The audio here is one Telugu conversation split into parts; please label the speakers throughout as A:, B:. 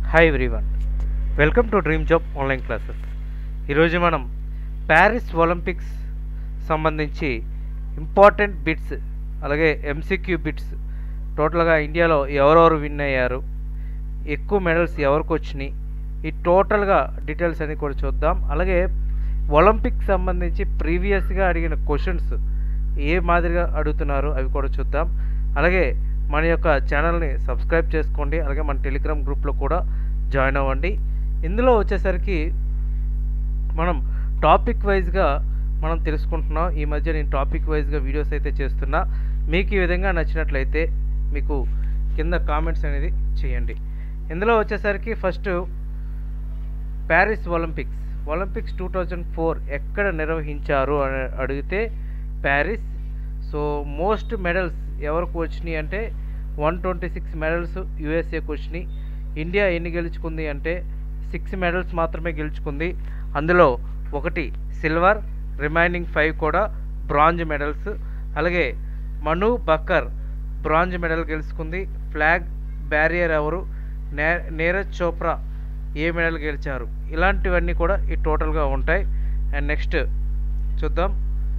A: hi everyone welcome to dream job online classes ఈరోజు మనం ప్యారిస్ ఒలింపిక్స్ సంబంధించి ఇంపార్టెంట్ బిట్స్ అలాగే ఎంసీక్యూ బిట్స్ టోటల్గా ఇండియాలో ఎవరెవరు విన్ అయ్యారు ఎక్కువ మెడల్స్ ఎవరికి వచ్చినాయి ఈ టోటల్గా డీటెయిల్స్ అన్ని కూడా చూద్దాం అలాగే ఒలింపిక్ సంబంధించి ప్రీవియస్గా అడిగిన క్వశ్చన్స్ ఏ మాదిరిగా అడుగుతున్నారు అవి కూడా చూద్దాం అలాగే మన యొక్క ఛానల్ని సబ్స్క్రైబ్ చేసుకోండి అలాగే మన టెలిగ్రామ్ గ్రూప్లో కూడా జాయిన్ అవ్వండి ఇందులో వచ్చేసరికి మనం టాపిక్ వైజ్గా మనం తెలుసుకుంటున్నాం ఈ మధ్య నేను టాపిక్ వైజ్గా వీడియోస్ అయితే చేస్తున్నా మీకు ఈ విధంగా నచ్చినట్లయితే మీకు కింద కామెంట్స్ అనేది చేయండి ఇందులో వచ్చేసరికి first Paris Olympics Olympics two thousand four ఎక్కడ నిర్వహించారు అని అడిగితే ప్యారిస్ సో మోస్ట్ మెడల్స్ ఎవరికి వచ్చినాయి అంటే వన్ ట్వంటీ సిక్స్ మెడల్స్ యూఎస్ఏకి వచ్చినాయి ఇండియా ఎన్ని గెలుచుకుంది అంటే సిక్స్ మెడల్స్ మాత్రమే గెలుచుకుంది అందులో ఒకటి సిల్వర్ రిమైనింగ్ ఫైవ్ కూడా బ్రాంజ్ మెడల్స్ అలాగే మను బక్కర్ బ్రాంజ్ మెడల్ గెలుచుకుంది ఫ్లాగ్ బ్యారియర్ ఎవరు నే నీరజ్ చోప్రా ఏ మెడల్ గెలిచారు ఇలాంటివన్నీ కూడా ఈ టోటల్గా ఉంటాయి అండ్ నెక్స్ట్ చూద్దాం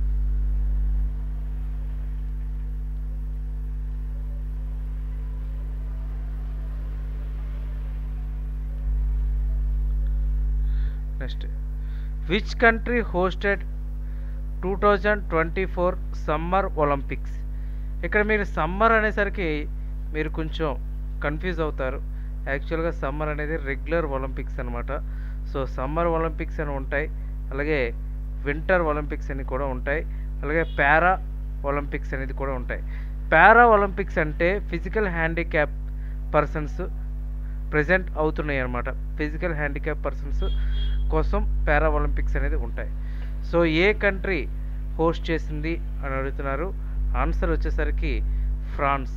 A: next which country hosted two thousand twenty four summer Olympics ఇక్కడ మీరు సమ్మర్ అనేసరికి మీరు కొంచెం కన్ఫ్యూజ్ అవుతారు యాక్చువల్గా సమ్మర్ అనేది రెగ్యులర్ ఒలింపిక్స్ అనమాట సో సమ్మర్ ఒలింపిక్స్ అని ఉంటాయి అలాగే వింటర్ ఒలింపిక్స్ అని కూడా ఉంటాయి అలాగే పారా ఒలింపిక్స్ అనేది కూడా ఉంటాయి పారా ఒలింపిక్స్ అంటే ఫిజికల్ హ్యాండిక్యాప్ పర్సన్స్ ప్రజెంట్ అవుతున్నాయి అన్నమాట ఫిజికల్ హ్యాండిక్యాప్ పర్సన్స్ కోసం పారా ఒలింపిక్స్ అనేది ఉంటాయి సో ఏ కంట్రీ హోస్ట్ చేసింది అని అడుగుతున్నారు ఆన్సర్ వచ్చేసరికి ఫ్రాన్స్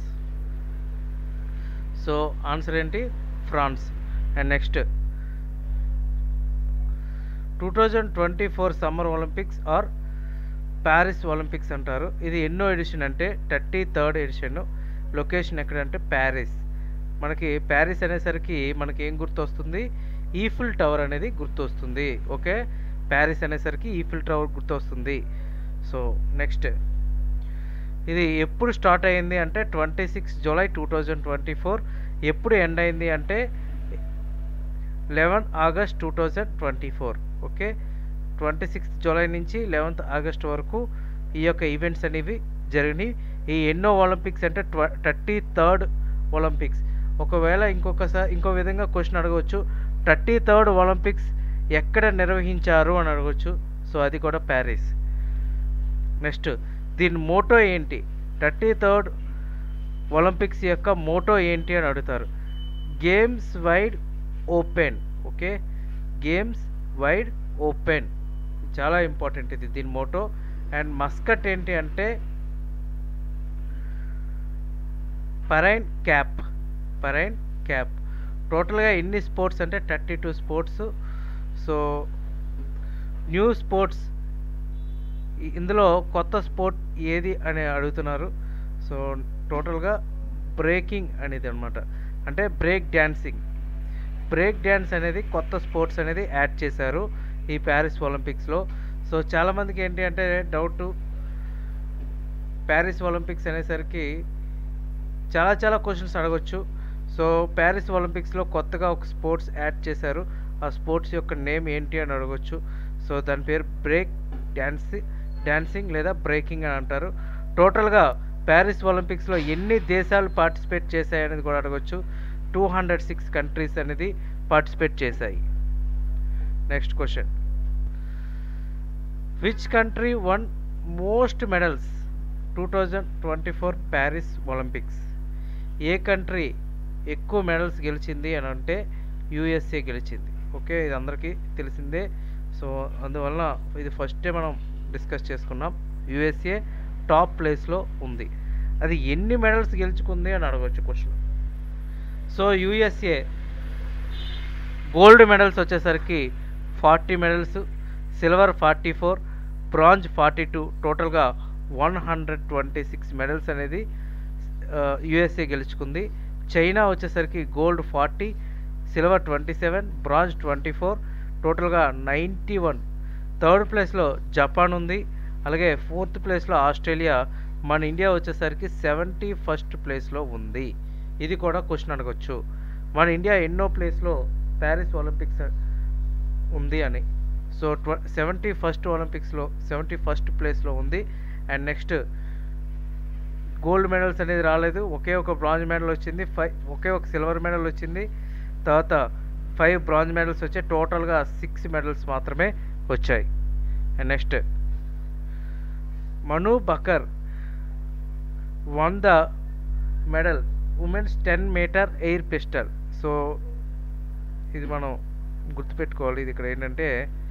A: సో ఆన్సర్ ఏంటి France and next two thousand twenty four summer Olympics or Paris Olympics అంటారు ఇది ఎన్నో ఎడిషన్ అంటే థర్టీ థర్డ్ ఎడిషన్ లొకేషన్ ఎక్కడంటే ప్యారిస్ మనకి ప్యారిస్ అనేసరికి మనకి ఏం గుర్తొస్తుంది ఈఫిల్ టవర్ అనేది గుర్తొస్తుంది ఓకే ప్యారిస్ అనేసరికి ఈఫిల్ టవర్ గుర్తొస్తుంది సో నెక్స్ట్ ఇది ఎప్పుడు స్టార్ట్ అయింది అంటే twenty six July two thousand twenty four ఎప్పుడు ఎండ్ అయింది అంటే eleven August two thousand twenty four okay twenty sixth July నుంచి లెవెన్త్ ఆగస్ట్ వరకు ఈ యొక్క ఈవెంట్స్ అనేవి జరిగినాయి ఈ ఎన్నో ఒలింపిక్స్ అంటే ట్వ థర్టీ థర్డ్ ఒలింపిక్స్ ఒకవేళ ఇంకొకసారి ఇంకో విధంగా క్వశ్చన్ అడగవచ్చు థర్టీ థర్డ్ ఒలింపిక్స్ ఎక్కడ నిర్వహించారు అని అడగవచ్చు సో అది కూడా ప్యారిస్ నెక్స్ట్ దీని మోటో ఏంటి థర్టీ థర్డ్ ఒలింపిక్స్ యొక్క మోటో ఏంటి అని అడుగుతారు games wide open okay games wide open చాలా ఇంపార్టెంట్ ఇది దీని మోటో అండ్ మస్కట్ ఏంటి అంటే పరైన్ క్యాప్ పరైన్ క్యాప్ టోటల్గా ఎన్ని స్పోర్ట్స్ అంటే thirty two sports so new sports ఇందులో కొత్త స్పోర్ట్ ఏది అని అడుగుతున్నారు సో టోటల్గా బ్రేకింగ్ అనేది అనమాట అంటే బ్రేక్ డ్యాన్సింగ్ బ్రేక్ డ్యాన్స్ అనేది కొత్త స్పోర్ట్స్ అనేది యాడ్ చేశారు ఈ ప్యారిస్ ఒలింపిక్స్లో సో చాలామందికి ఏంటి అంటే డౌట్ ప్యారిస్ ఒలింపిక్స్ అనేసరికి చాలా చాలా క్వశ్చన్స్ అడగచ్చు సో ప్యారిస్ ఒలింపిక్స్లో కొత్తగా ఒక స్పోర్ట్స్ యాడ్ చేశారు ఆ స్పోర్ట్స్ యొక్క నేమ్ ఏంటి అని అడగచ్చు సో దాని పేరు బ్రేక్ డ్యాన్స్ డ్యాన్సింగ్ లేదా బ్రేకింగ్ అని అంటారు టోటల్గా ప్యారిస్ ఒలింపిక్స్లో ఎన్ని దేశాలు పార్టిసిపేట్ చేశాయి అనేది కూడా అడగచ్చు టూ హండ్రెడ్ సిక్స్ కంట్రీస్ అనేది పార్టిసిపేట్ చేశాయి next question which country won most medals two thousand twenty four Paris Olympics ఏ కంట్రీ ఎక్కువ మెడల్స్ గెలిచింది అని అంటే యూఎస్ఏ గెలిచింది ఓకే ఇది అందరికీ తెలిసిందే సో అందువల్ల ఇది ఫస్టే మనం డిస్కస్ చేసుకున్నాం యూఎస్ఏ టాప్ ప్లేస్లో ఉంది అది ఎన్ని మెడల్స్ గెలుచుకుంది అని అడగవచ్చు question so USA gold medals వచ్చేసరికి forty medals silver forty four bronze forty two టోటల్గా one hundred twenty six medals అనేది యుఎస్ఏ గెలుచుకుంది చైనా వచ్చేసరికి gold forty silver twenty seven bronze twenty four టోటల్గా నైంటీ వన్ థర్డ్ ప్లేస్లో జపాన్ ఉంది అలాగే ఫోర్త్ ప్లేస్లో ఆస్ట్రేలియా మన ఇండియా వచ్చేసరికి సెవెంటీ ఫస్ట్ ప్లేస్లో ఉంది ఇది కూడా క్వశ్చన్ అడగొచ్చు మన ఇండియా ఎన్నో ప్లేస్లో ప్యారిస్ ఒలింపిక్స్ ఉంది అని సో ట్వ సెవెంటీ ఫస్ట్ ఒలింపిక్స్లో సెవెంటీ ఫస్ట్ ప్లేస్లో ఉంది అండ్ నెక్స్ట్ గోల్డ్ మెడల్స్ అనేది రాలేదు ఒకే ఒక బ్రాంజ్ మెడల్ వచ్చింది ఫైవ్ ఒకే ఒక సిల్వర్ మెడల్ వచ్చింది తర్వాత ఫైవ్ బ్రాంజ్ మెడల్స్ వచ్చాయి టోటల్గా సిక్స్ మెడల్స్ మాత్రమే వచ్చాయి and next Manu Bhaker won the medal women's ten metre air pistol so ఇది మనం గుర్తుపెట్టుకోవాలి ఇది ఇక్కడ ఏంటంటే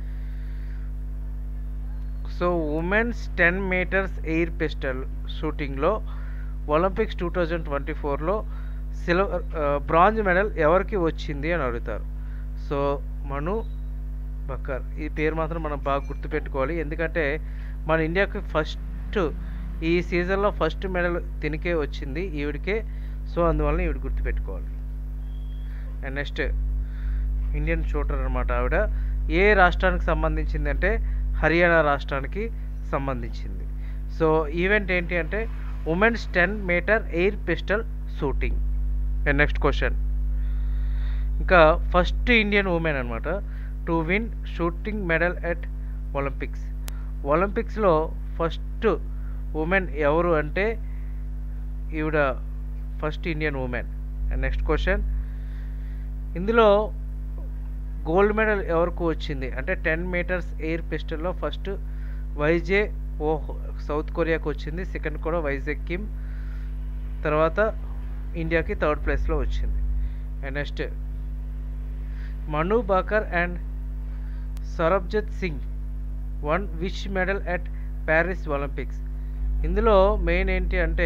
A: so women's ten metres air pistol షూటింగ్లో ఒలింపిక్స్ టూ థౌజండ్ ట్వంటీ ఫోర్లో సిల్వర్ బ్రాంజ్ మెడల్ ఎవరికి వచ్చింది అని అడుగుతారు సో మను బక్కర్ ఈ పేరు మాత్రం మనం బాగా గుర్తుపెట్టుకోవాలి ఎందుకంటే మన ఇండియాకి ఫస్ట్ ఈ సీజన్లో ఫస్ట్ మెడల్ తినికే వచ్చింది ఈవిడికే సో అందువల్ల ఈవిడ గుర్తుపెట్టుకోవాలి అండ్ నెక్స్ట్ ఇండియన్ షూటర్ అనమాట ఆవిడ ఏ రాష్ట్రానికి సంబంధించింది అంటే హర్యానా రాష్ట్రానికి సంబంధించింది సో ఈవెంట్ ఏంటి అంటే women's ten metre air pistol shooting and next question ఇంకా ఫస్ట్ ఇండియన్ ఉమెన్ అనమాట to win shooting medal at Olympics ఒలింపిక్స్లో ఫస్ట్ ఉమెన్ ఎవరు అంటే ఈవిడ first Indian woman and next question ఇందులో గోల్డ్ మెడల్ ఎవరికి వచ్చింది అంటే టెన్ మీటర్స్ ఎయిర్ పిస్టల్లో ఫస్ట్ వైజే ఓ సౌత్ కొరియాకి వచ్చింది సెకండ్ కూడా వైజాగ్ కిమ్ తర్వాత ఇండియాకి థర్డ్ ప్లేస్లో వచ్చింది and next Manu Bhaker and Sarabjot Singh won which medal at Paris Olympics ఇందులో మెయిన్ ఏంటి అంటే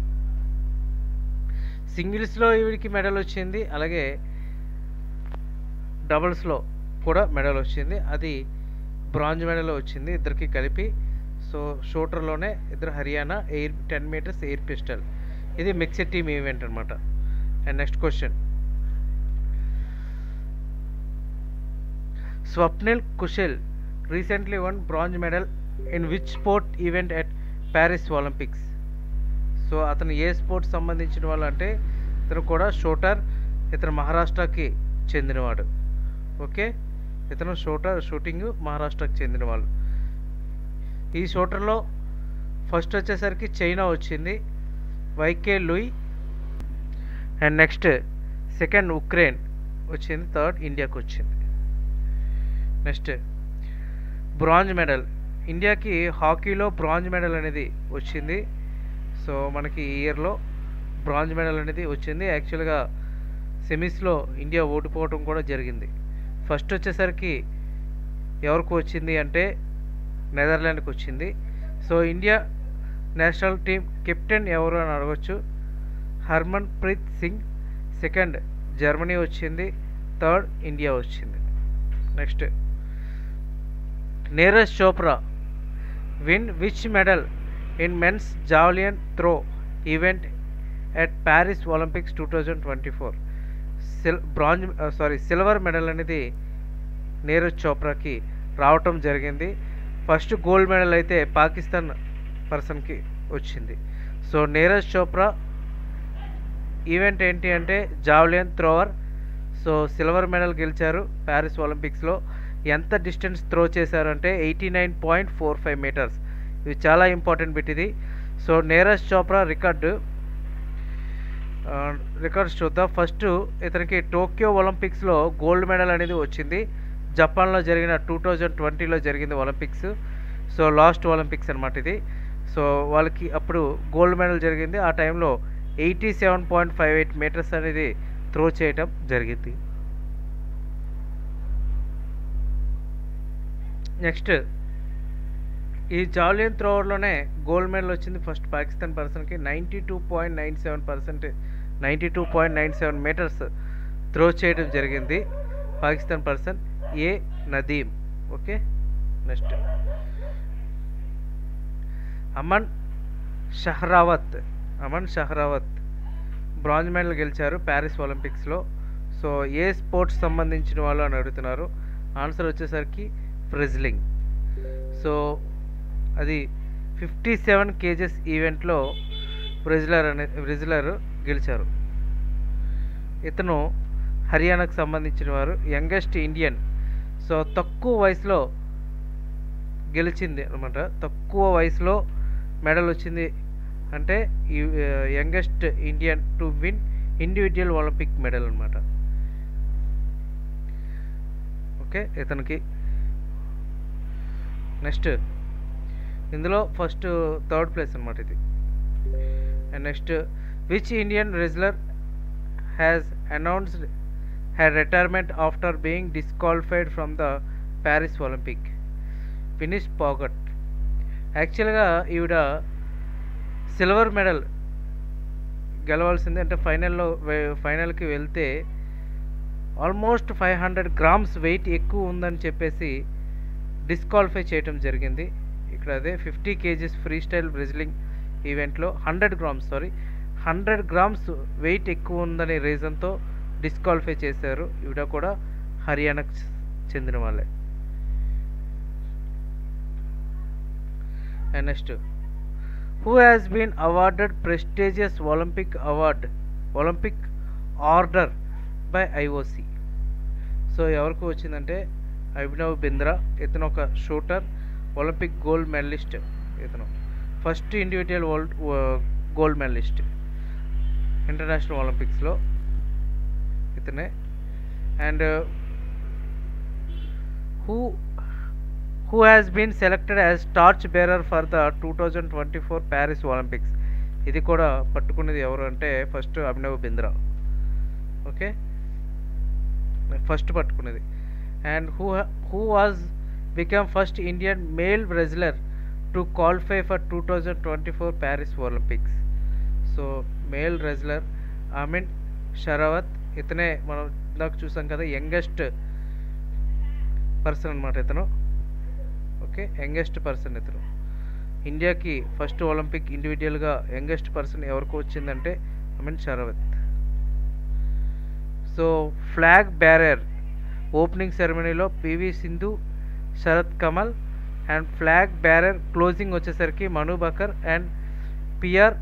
A: సింగిల్స్లో ఈవిడికి మెడల్ వచ్చింది అలాగే డబుల్స్లో కూడా మెడల్ వచ్చింది అది బ్రాంజ్ మెడల్ వచ్చింది ఇద్దరికి కలిపి సో షూటర్లోనే ఇద్దరు Haryana air ten metres air pistol ఇది మిక్స్డ్ టీమ్ ఈవెంట్ అనమాట and next question Swapnil Kusale recently won bronze medal in which sport event at Paris Olympics so అతను ఏ స్పోర్ట్స్ సంబంధించిన వాళ్ళు అంటే ఇతను కూడా షూటర్ ఇతను మహారాష్ట్రకి చెందినవాడు ఓకే ఇతను షూటర్ షూటింగ్ మహారాష్ట్రకి చెందిన వాళ్ళు ఈ షూటర్లో ఫస్ట్ వచ్చేసరికి చైనా వచ్చింది YK Liu and next second Ukraine వచ్చింది థర్డ్ ఇండియాకి వచ్చింది నెక్స్ట్ బ్రాంజ్ మెడల్ ఇండియాకి హాకీలో బ్రాంజ్ మెడల్ అనేది వచ్చింది సో మనకి ఈ ఇయర్లో బ్రాంజ్ మెడల్ అనేది వచ్చింది యాక్చువల్గా సెమీస్లో ఇండియా ఓడిపోవడం కూడా జరిగింది ఫస్ట్ వచ్చేసరికి ఎవరికి వచ్చింది అంటే నెదర్లాండ్కి వచ్చింది so India national team captain ఎవరు అని అడగచ్చు Harmanpreet Singh second Germany వచ్చింది థర్డ్ ఇండియా వచ్చింది next Neeraj Chopra win which medal in men's javelin throw event at Paris Olympics two thousand twenty four సిల్ బ్రాంజ్ సారీ సిల్వర్ మెడల్ అనేది నీరజ్ చోప్రాకి రావటం జరిగింది ఫస్ట్ గోల్డ్ మెడల్ అయితే పాకిస్తాన్ పర్సన్కి వచ్చింది సో నీరజ్ చోప్రా ఈవెంట్ ఏంటి అంటే javelin thrower so silver medal గెలిచారు ప్యారిస్ ఒలింపిక్స్లో ఎంత డిస్టెన్స్ త్రో చేశారంటే eighty nine point four five metres ఇది చాలా ఇంపార్టెంట్ బిట్ ఇది so Neeraj Chopra record records చూద్దాం ఫస్ట్ ఇతనికి టోక్యో ఒలింపిక్స్లో గోల్డ్ మెడల్ అనేది వచ్చింది జపాన్లో జరిగిన టూ థౌజండ్ ట్వంటీలో జరిగింది ఒలింపిక్స్ సో లాస్ట్ ఒలింపిక్స్ అనమాట ఇది సో వాళ్ళకి అప్పుడు గోల్డ్ మెడల్ జరిగింది ఆ టైంలో eighty seven point five eight metres అనేది త్రో చేయటం జరిగింది నెక్స్ట్ ఈ జావ్లిన్ త్రోవర్లోనే గోల్డ్ మెడల్ వచ్చింది ఫస్ట్ పాకిస్తాన్ పర్సన్కి ninety two point nine seven percent ninety two point nine seven metres throw చేయడం జరిగింది Pakistan person A Nadeem okay next Aman Sehrawat Aman Sehrawat bronze medal గెలిచారు ప్యారిస్ ఒలింపిక్స్లో సో ఏ స్పోర్ట్స్ సంబంధించిన వాళ్ళు అని అడుగుతున్నారు ఆన్సర్ వచ్చేసరికి ఫ్రెజ్లింగ్ సో అది ఫిఫ్టీ సెవెన్ కేజెస్ ఈవెంట్లో బ్రెజిలర్ అనే బ్రెజిలర్ గెలిచారు ఇతను హర్యానాకు సంబంధించిన వారు యంగెస్ట్ ఇండియన్ సో తక్కువ వయసులో గెలిచింది అనమాట తక్కువ వయసులో మెడల్ వచ్చింది అంటే ఈ youngest Indian to win individual Olympic medal అనమాట ఓకే ఇతనికి నెక్స్ట్ ఇందులో ఫస్ట్ థర్డ్ ప్లేస్ అనమాట ఇది and next which Indian wrestler has announced her retirement after being disqualified from the Paris Olympic Vinesh Phogat యాక్చువల్గా ఈవిడ సిల్వర్ మెడల్ గెలవాల్సింది అంటే ఫైనల్లో ఫైనల్కి వెళ్తే almost five hundred grams weight ఎక్కువ ఉందని చెప్పేసి డిస్క్వాలిఫై చేయటం జరిగింది ఇక్కడ అదే fifty kgs freestyle wrestling ఈవెంట్లో hundred grams sorry hundred grams weight ఎక్కువ ఉందనే రీజన్తో డిస్క్వాలిఫై చేశారు ఈవిడ కూడా హర్యానాకు చెందిన వాళ్ళే and next who has been awarded prestigious Olympic award Olympic order by IOC so ఎవరికి వచ్చిందంటే అభినవ్ బింద్రా ఇతను ఒక షూటర్ ఒలింపిక్ గోల్డ్ మెడలిస్ట్ ఇతను first individual world gold medallist international ఒలింపిక్స్లో ఇతనే and who who has been selected as torch bearer for the two thousand twenty four Paris Olympics ఇది కూడా పట్టుకునేది ఎవరు అంటే first Abhinav Bindra okay first పట్టుకునేది and who who was become first Indian male wrestler to qualify for two thousand twenty four Paris Olympics so male wrestler Aman Sehrawat ఇతనే మనం ఇందాక చూసాం కదా యంగెస్ట్ పర్సన్ అనమాట ఇతను ఓకే యంగెస్ట్ పర్సన్ ఇతను ఇండియాకి ఫస్ట్ ఒలింపిక్ ఇండివిజువల్గా యంగెస్ట్ పర్సన్ ఎవరికి వచ్చిందంటే Aman Sehrawat so flag bearer opening సెరమనీలో PV Sindhu Sharath Kamal and flag bearer closing వచ్చేసరికి Manu Bhaker and PR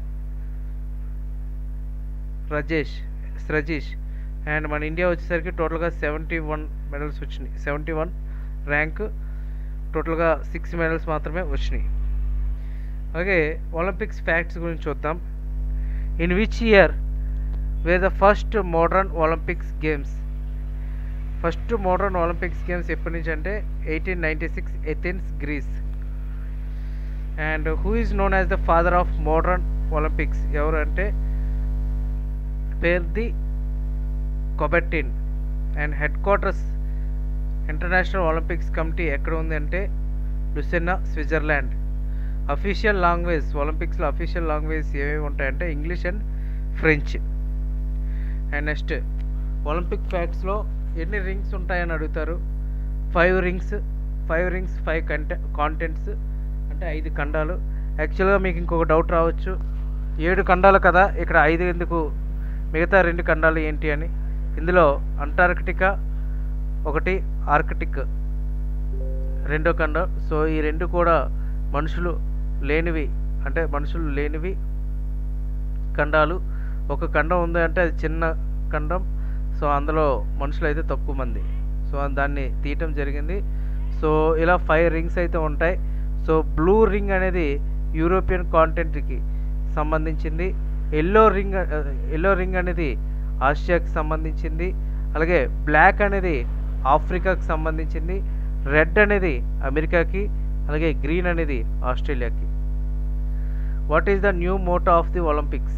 A: Sreejesh Sreejesh and మన ఇండియా వచ్చేసరికి టోటల్గా సెవెంటీ వన్ మెడల్స్ వచ్చినాయి సెవెంటీ వన్ ర్యాంక్ టోటల్గా సిక్స్ మెడల్స్ మాత్రమే వచ్చినాయి అలాగే ఒలింపిక్స్ ఫ్యాక్ట్స్ గురించి చూద్దాం in which year were the first modern Olympics games first modern Olympics games ఎప్పటి నుంచి అంటే eighteen ninety six Athens Greece and who is known as the father of modern Olympics ఎవరు అంటే Pierre de Coubertin and headquarters international Olympics committee ఎక్కడ ఉంది అంటే లుసెన్నా స్విట్జర్లాండ్ అఫీషియల్ లాంగ్వేజ్ ఒలింపిక్స్లో అఫీషియల్ లాంగ్వేజ్ ఏమేమి ఉంటాయంటే English and French and next Olympic ఫ్యాక్ట్స్లో ఎన్ని రింగ్స్ ఉంటాయని అడుగుతారు five rings five rings five కంటె కాంటెంట్స్ అంటే ఐదు ఖండాలు యాక్చువల్గా మీకు ఇంకొక డౌట్ రావచ్చు ఏడు ఖండాలు కదా ఇక్కడ ఐదు ఎందుకు మిగతా రెండు ఖండాలు ఏంటి అని ఇందులో అంటార్కిటికా ఒకటి ఆర్కిటిక్ రెండో ఖండం సో ఈ రెండు కూడా మనుషులు లేనివి అంటే మనుషులు లేనివి ఖండాలు ఒక ఖండం ఉంది అంటే అది చిన్న ఖండం సో అందులో మనుషులు అయితే తక్కువ మంది సో దాన్ని తీయటం జరిగింది సో ఇలా ఫైవ్ రింగ్స్ అయితే ఉంటాయి సో బ్లూ రింగ్ అనేది యూరోపియన్ కాంటెంట్కి సంబంధించింది ఎల్లో రింగ్ ఎల్లో రింగ్ అనేది ఆసియాకి సంబంధించింది అలాగే బ్లాక్ అనేది ఆఫ్రికాకి సంబంధించింది రెడ్ అనేది అమెరికాకి అలాగే గ్రీన్ అనేది ఆస్ట్రేలియాకి what is the new motto of the Olympics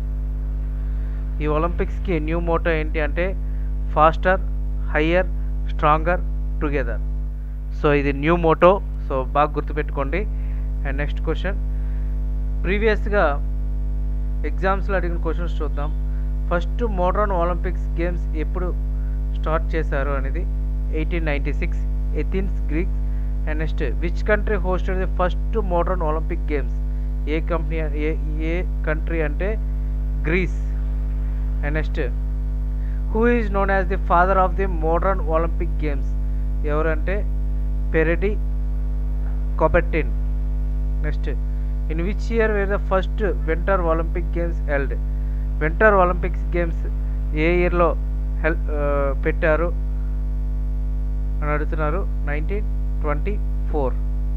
A: ఈ ఒలింపిక్స్కి న్యూ మోటో ఏంటి అంటే faster higher stronger together so ఇది న్యూ మోటో సో బాగా గుర్తుపెట్టుకోండి అండ్ నెక్స్ట్ క్వశ్చన్ ప్రీవియస్గా ఎగ్జామ్స్లో అడిగిన క్వశ్చన్స్ చూద్దాం ఫస్ట్ మోడర్న్ ఒలింపిక్స్ గేమ్స్ ఎప్పుడు స్టార్ట్ చేశారు అనేది eighteen ninety six Athens Greece and next which country hosted the first modern Olympic games ఏ కంపెనీ ఏ ఏ కంట్రీ అంటే Greece and next who is known as the father of the modern Olympic games ఎవరంటే Pierre de Coubertin next in which year were the first winter Olympic games held winter Olympics games ఏ ఇయర్లో హెల్ పెట్టారు అని అడుగుతున్నారు nineteen twenty four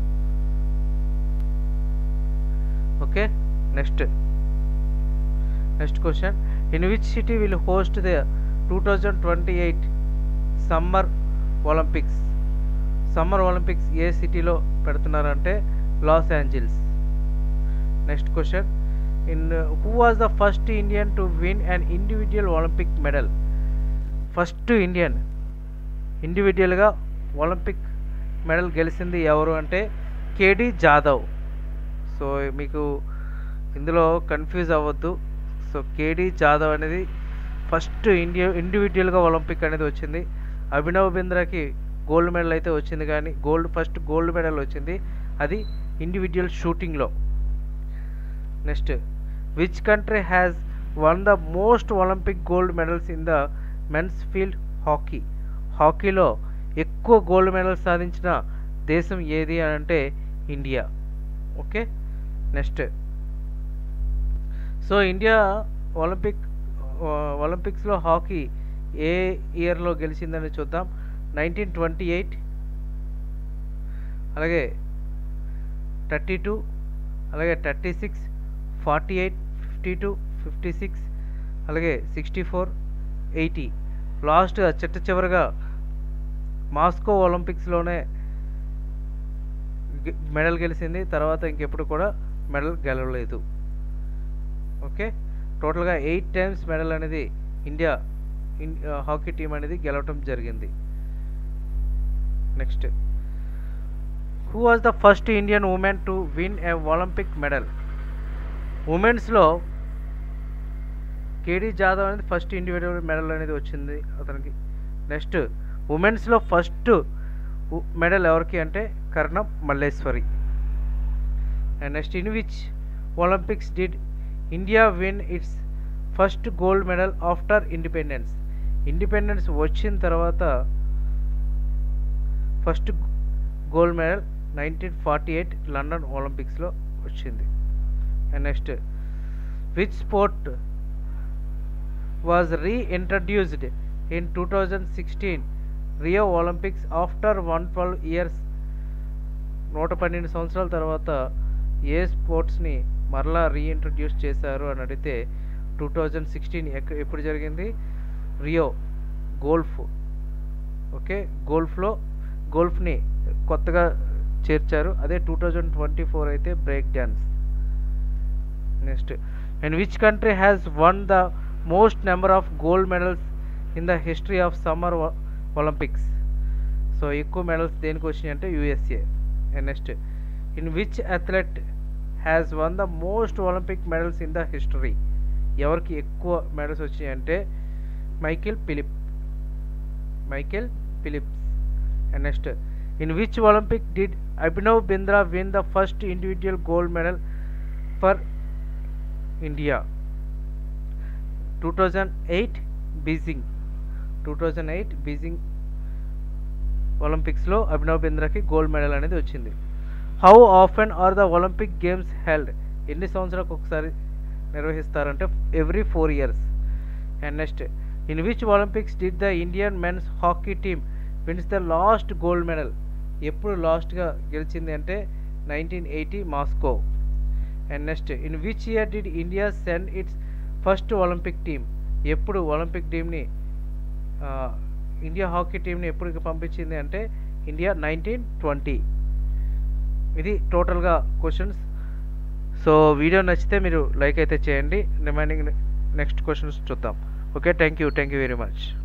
A: okay next next question in which city will host the two thousand twenty eight summer Olympics summer Olympics ఏ సిటీలో పెడుతున్నారంటే Los Angeles next question in who was the first Indian to win an individual Olympic medal first Indian ఇండివిజువల్గా ఒలింపిక్ మెడల్ గెలిచింది ఎవరు అంటే కేడి జాదవ్ సో మీకు ఇందులో కన్ఫ్యూజ్ అవ్వద్దు సో కేడి జాదవ్ అనేది ఫస్ట్ ఇండియా ఇండివిజువల్గా ఒలింపిక్ అనేది వచ్చింది అభినవ్ బింద్రాకి గోల్డ్ మెడల్ అయితే వచ్చింది కానీ గోల్డ్ ఫస్ట్ గోల్డ్ మెడల్ వచ్చింది అది ఇండివిజువల్ షూటింగ్లో next which country has won the most Olympic gold medals in the men's field hockey హాకీలో ఎక్కువ గోల్డ్ మెడల్స్ సాధించిన దేశం ఏది అని అంటే India okay next so India Olympic ఒలింపిక్స్లో హాకీ ఏ ఇయర్లో గెలిచిందని చూద్దాం నైన్టీన్ ట్వంటీ ఎయిట్ అలాగే థర్టీ టూ అలాగే thirty six forty eight fifty two fifty six అలాగే సిక్స్టీ ఫోర్ ఎయిటీ లాస్ట్గా చిట్ట చివరిగా మాస్కో ఒలింపిక్స్లోనే మెడల్ గెలిచింది తర్వాత ఇంకెప్పుడు కూడా మెడల్ గెలవలేదు ఓకే టోటల్గా ఎయిట్ టైమ్స్ మెడల్ అనేది ఇండియా హాకీ టీం అనేది గెలవటం జరిగింది next who was the first Indian woman to win a Olympic medal ఉమెన్స్లో కేడీ జాదవ్ అనేది ఫస్ట్ ఇండివిజువల్ మెడల్ అనేది వచ్చింది అతనికి నెక్స్ట్ ఉమెన్స్లో ఫస్ట్ మెడల్ ఎవరికి అంటే Karnam Malleswari and next in which Olympics did India win its first gold medal after independence independence వచ్చిన తర్వాత first gold medal nineteen forty eight London ఒలింపిక్స్లో వచ్చింది and next which sport was reintroduced in two thousand sixteen Rio Olympics after one twelve years నూట పన్నెండు సంవత్సరాల తర్వాత ఏ స్పోర్ట్స్ని మరలా రీఇంట్రడ్యూస్ చేశారు అని అడిగితే టూ థౌజండ్ సిక్స్టీన్ ఎప్పుడు జరిగింది రియో గోల్ఫ్ ఓకే గోల్ఫ్లో గోల్ఫ్ని కొత్తగా చేర్చారు అదే టూ థౌజండ్ ట్వంటీ ఫోర్ అయితే break dance next and which country has won the most number of gold medals in the history of summer Olympics so ఎక్కువ మెడల్స్ దేనికి వచ్చినాయి అంటే USA and next in which athlete has won the most Olympic medals in the history ఎవరికి ఎక్కువ మెడల్స్ వచ్చినాయి అంటే Michael Philip Michael Phillips and next in which Olympic did Abhinav Bindra win the first individual gold medal for India two thousand eight Beijing two thousand eight Beijing ఒలింపిక్స్లో అభినవ్ బింద్రాకి గోల్డ్ మెడల్ అనేది వచ్చింది how often are the Olympic games held ఎన్ని సంవత్సరాలకు ఒకసారి నిర్వహిస్తారంటే every four years and next in which Olympics did the Indian men's hockey team wins the last gold medal ఎప్పుడు లాస్ట్గా గెలిచింది అంటే nineteen eighty Moscow and next in which year did India send its first Olympic team ఎప్పుడు ఒలింపిక్ టీమ్ని ఇండియా హాకీ టీంని ఎప్పుడు పంపించింది అంటే ఇండియా నైన్టీన్ ట్వంటీ ఇది టోటల్గా క్వశ్చన్స్ సో వీడియో నచ్చితే మీరు లైక్ అయితే చేయండి రిమైనింగ్ నెక్స్ట్ క్వశ్చన్స్ చూద్దాం okay thank you thank you very much